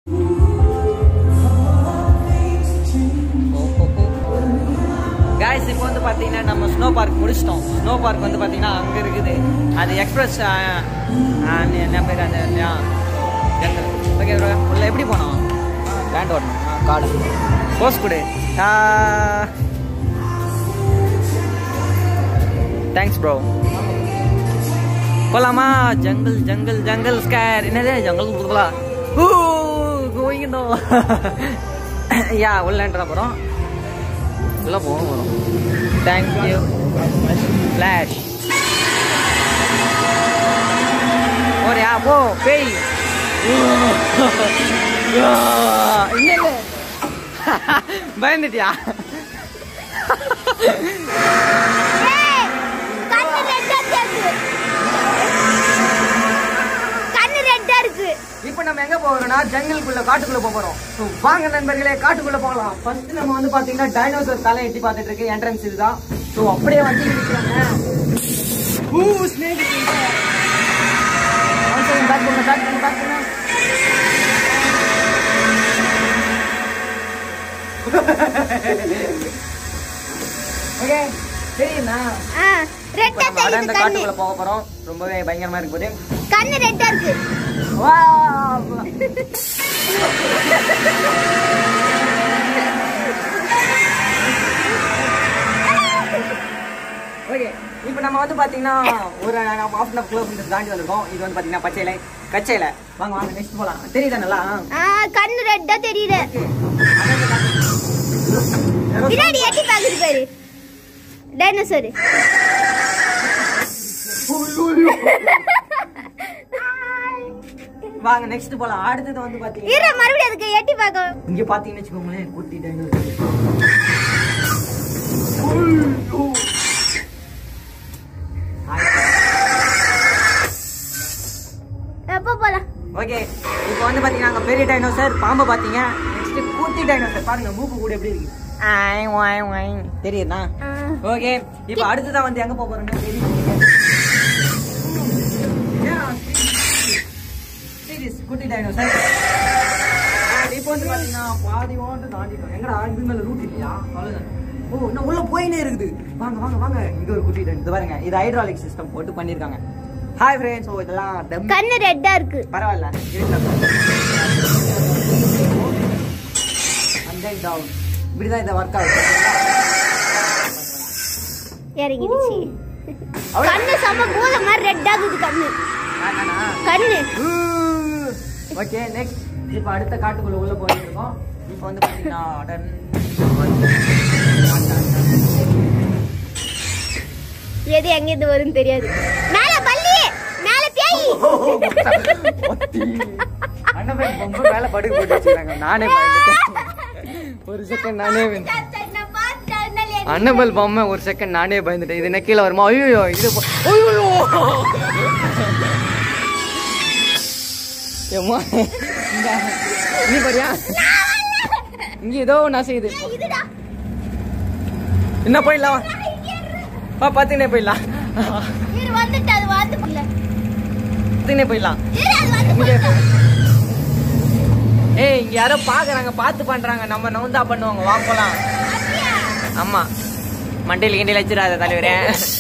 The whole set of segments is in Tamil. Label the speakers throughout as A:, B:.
A: காய்ஸ் இப்போ வந்து பார்த்தீங்கன்னா நம்ம ஸ்னோ பார்க் முடிச்சிட்டோம் ஸ்னோ பார்க் வந்து பார்த்தீங்கன்னா அங்கே இருக்குது அது எக்ஸ்பிரஸ் என்ன பேர் அந்த ஜங்கல் ஓகே ப்ரோ உள்ள எப்படி போனோம் லேண்ட் ஓடணும் காடு போஸ் கொடு தேங்க்ஸ் ப்ரோ போலாமா ஜங்கல் ஜங்கல் ஜங்கல் ஸ்கேர் என்னது ஜங்கல் கொடுக்கலா ஊ கோயிங்கோ யா உள்ளன்ற போகிறோம் உள்ள போக போகிறோம் தேங்க்யூ ஃப்ளாஷ் போறியா போ பேய் இல்லை இல்லை பயந்துட்டியா
B: ஏய், கண்ணு ரெட்டா இருக்கு கண்ணு ரெட்டா இருக்கு
A: இப்போ நம்ம எங்க போறோம்னா ஜங்கலுக்குள்ள காட்டுக்குள்ள போக போறோம் So, வாங்க நண்பர்களே காட்டுக்குள்ள போகலாம் ஃபர்ஸ்ட் நம்ம வந்து பாத்தீங்கன்னா டைனோசர் தலை எட்டி பார்த்துட்டு இருக்கு என்ட்ரன்ஸ் இதுதான் ஸோ அப்படியே வந்து நிற்கிறாங்க ஊ ஸ்னேக் பேக் பண்ண பேக் பண்ண பேக் பண்ண ஓகே சரிண்ணா
B: ஆ, ரெட்டா
A: இப்போ நம்ம
B: தெரியுது
A: அடர்ந்த
B: கண்ணு
A: காட்டுக்குள்ள போக போறோம் ரொம்பவே பயங்கரமா இருக்கு போது
B: கண்ணு ரெட்டா இருக்கு
A: வா ஓகே இப்போ நம்ம வந்து பாத்தீங்கன்னா ஒரு ஹாஃப் அன் ஹாஃப் கிலோமீட்டர் தாண்டி வந்திருக்கோம் இது வந்து பாத்தீங்கன்னா பச்சை இலை கச்சை இலை வாங்க வாங்க நெக்ஸ்ட் போலாம் தெரியுதா நல்லா
B: ஆ, கண்ணு ரெட்டா தெரியுது பின்னாடி எட்டி பாக்குது பாரு டைனோசர்
A: வாங்க நெக்ஸ்ட் போலாம் அடுத்தது வந்து பாத்தீங்கன்னா
B: இரு மறுபடியும் அதுக்கு எட்டி பார்க்க
A: இங்க பாத்தீங்கன்னு வச்சுக்கோங்களேன் குட்டி டைனோசர்
B: எப்போ போலாம்
A: ஓகே இப்போ வந்து பாத்தீங்கன்னா அங்க பெரிய டைனோசர் பாம்பை பாத்தீங்க நெக்ஸ்ட் குட்டி டைனோசர் பாருங்க மூக்கு கூட எப்படி இருக்கு ஆய், வாய், வாய். தெரியுதா
B: ஆ,
A: ஓகே இப்போ அடுத்ததான் வந்து எங்க போக போறோம்னா தெரியும் சீரியஸ் குட்டி டைனோசர் இப்போ வந்து பாத்தீங்கன்னா பாதி ஓட்டு தாண்டிட்டோம் எங்கடா இது மேல ரூட் இல்லையா அவ்வளவுதான் ஓ இன்னும் உள்ள போயினே இருக்குது வாங்க வாங்க வாங்க இங்க ஒரு குட்டி டைனோசர் பாருங்க இது ஹைட்ராலிக் சிஸ்டம் போட்டு பண்ணிருக்காங்க ஹாய் ஃப்ரெண்ட்ஸ் ஓ இதெல்லாம் டம்மி
B: கண்ணு ரெட்டா இருக்கு
A: பரவாயில்ல இருக்கலாம் அண்ட் தென் டவுன் இப்படிதான் இந்த ஒர்க் ஆகுது
B: இறங்கிடுச்சு கண்ணு செம்ம பூத மாதிரி ரெட்டா இருக்குது கண்ணு கண்ணு
A: ஓகே நெக்ஸ்ட் இப்போ அடுத்த காட்டுக்குள்ள உள்ள போயிட்டு இருக்கோம் இப்போ வந்து பாத்தீங்கன்னா அடன்
B: எது எங்க இருந்து வரும்னு தெரியாது மேல பல்லி மேல பேய்
A: அண்ணன் ரொம்ப மேல படுக்க போட்டு வச்சிருக்காங்க நானே பயந்துட்டேன் ஒரு செகண்ட் நானே வந்து அன்னபல் பொம்மை ஒரு செகண்ட் நானே பயந்துட்டேன் இது என்ன கீழே வருமா ஐயோ இது போ- ஐயோ ஏம்மா இந்தா, நீ பாரியா இங்க ஏதோ ஒன்று செய்யுது
B: இதுடா
A: என்ன போயிடலாம் வா பார்த்துனே போயிடலாம்
B: இரு வந்துட்டு அது வந்து போல
A: பார்த்துனே போயிடலாம்
B: இரு அது வந்து
A: இங்க
B: போல
A: ஏய் இங்க யாரோ பாக்குறாங்க பார்த்து பண்றாங்க நம்ம நவுந்தா பண்ணுவாங்க வா போலாம்
B: அப்படியா?
A: ஆமா மண்டையில் கிண்டையில் வச்சிடாத தலைவரே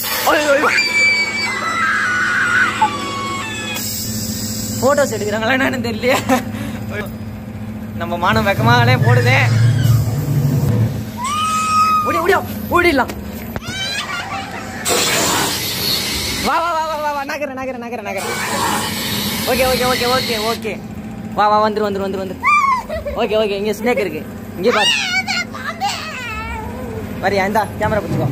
A: போட்டோஸ் எடுக்கிறாங்களா என்னன்னு தெரியலையே நம்ம மானம் வெக்கமாகலே போடுதே ஓடி ஓடியா ஓடிடலாம் வா வா வா வா வா வா நகர நகர நகர நகர okay okay okay okay okay வா வா வந்துரு வந்துரு வந்துரு வந்துரு ஓகே ஓகே இங்க ஸ்னேக் இருக்கு இங்கே பாரு வரியா இந்தா கேமரா பிடிச்சிக்கோ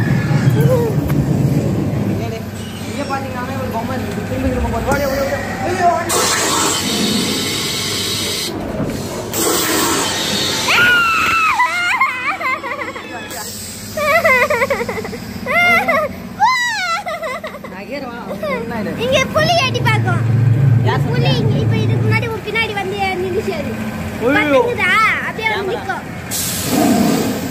A: இங்கே இங்கே பார்த்தீங்கன்னா ஒரு பொம்மை இருக்கு திரும்பி திரும்ப போகுது. ஓடி ஓடி ஓடி ஐயோ ஓடி. நகர் வா என்ன இது?
B: இங்க புலி எட்டி பார்க்கும்
A: யார்
B: புலி
A: சொன்னா?
B: இங்க இப்ப இதுக்கு முன்னாடி உன் பின்னாடி வந்து நின்னுச்சு அது
A: ஐயோ.
B: பாத்துக்குதா அப்படியே வந்து
A: கேமரா.
B: நிக்கும்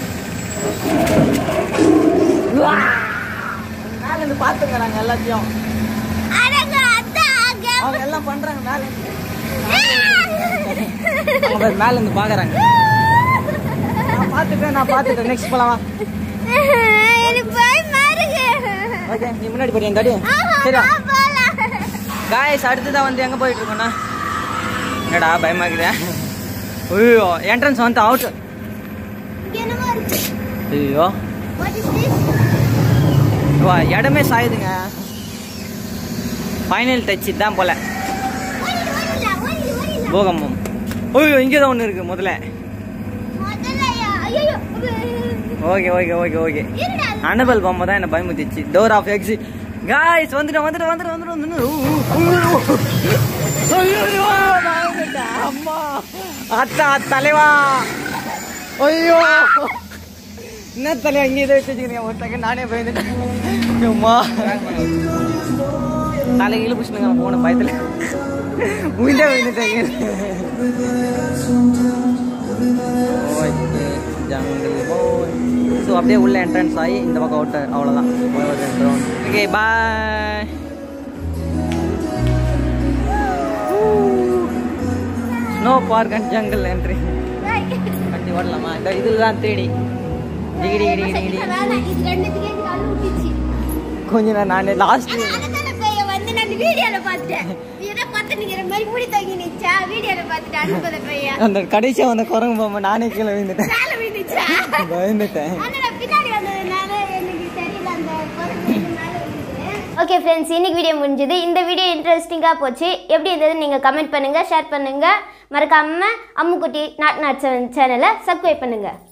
A: மேல இருந்து பாத்துக்கிறாங்க எல்லாத்தையும்
B: அடங்க அத்தா அங்க
A: அவங்க எல்லாம் பண்றாங்க மேல இருந்து. அவங்க பாரு, மேல இருந்து பாக்குறாங்க நான் பார்த்துட்டேன் நான் பார்த்துட்டேன் நெக்ஸ்ட் போலாமா
B: எனக்கு பயமா இருக்கு
A: ஓகே நீ முன்னாடி போறியா இந்த அடி
B: ஆமா,
A: சரியா
B: நான் போலாம்.
A: காய்ஸ் அடுத்ததான் வந்து எங்க போயிட்டு இருக்கோம்னா என்னடா பயமா இருக்குதா ஐயோ என்ட்ரன்ஸ் வந்து அவுட்
B: இங்க என்னமோ இருக்கு.
A: ஐயோ
B: What is this?
A: வா இடமே சாயுதுங்க ஃபைனல் டச் தான் போல
B: ஓடிடு, ஓடிடலாம், ஓடிடு, ஓடிடலாம்.
A: பூகம்பம் ஐயோ இங்கே தான் ஒன்று இருக்கு முதல்ல
B: முதல்ல, ஐயையோ,
A: ஓகே ஓகே ஓகே ஓகே
B: இருடா.
A: அனபல் பொம்மை தான் என்ன பயமுத்திச்சு டோர் ஆஃப் எக்ஸி காய்ஸ் வந்துட்டு வந்துட்டு வந்துட்டு வந்துட்டு வந்துட்டு ஐயோ நான் வந்துட்டேன். அம்மா அத்தா தலைவா ஐயோ என்ன தலைவா இங்கே இதை வச்சு வச்சுக்கிறீங்க ஒரு செகண்ட் நானே பயந்துட்டேன் அம்மா தலை இழுப்புச்சுனுங்க போன பயத்துல உயிண்டே வந்துட்டேங்க ஜங்கிள் போய் ஸோ அப்படியே உள்ள என்ட்ரன்ஸ் ஆகி இந்த பக்கம் அவுட் அவ்வளோதான் okay bye snow park and jungle entry வண்டி ஓடலாமா இந்த இதில் தான் தேடி டிகிரி டிகிரி டிகிரி
B: வேணாம், இது ரெண்டுத்துக்கே எனக்கு அள்ளு விட்டுச்சு.
A: கொஞ்ச நேரம் நான் லாஸ்ட்
B: ஆனா, அழகான பையன் வந்து நான் வீடியோல பார்த்துட்டேன். நீ ஏதோ பார்த்து நிக்கிற மாதிரி முடி தொங்கி நிச்சா, வீடியோல பார்த்துட்டு அனுப்புத பையன்.
A: அந்த கடைசியாக வந்த குரங்கு பொம்மை நானே கீழே விழுந்துட்டேன்
B: மேல விழுந்துச்சா?
A: பயந்துட்டேன்
B: ஆனா, நான் பின்னாடி வந்ததுனால எனக்கு தெரியல, அந்த குரங்கு வந்து மேல விழுந்துச்சு. ஓகே ஃப்ரெண்ட்ஸ் இன்னைக்கு வீடியோ முடிஞ்சது இந்த வீடியோ இன்ட்ரெஸ்டிங்காக போச்சு எப்படி இருந்தது நீங்கள் கமெண்ட் பண்ணுங்கள் ஷேர் பண்ணுங்கள் மறக்காமல் அம்முக்குட்டி நாட் நாட் சேனலை சப்ஸ்கிரைப் பண்ணுங்கள்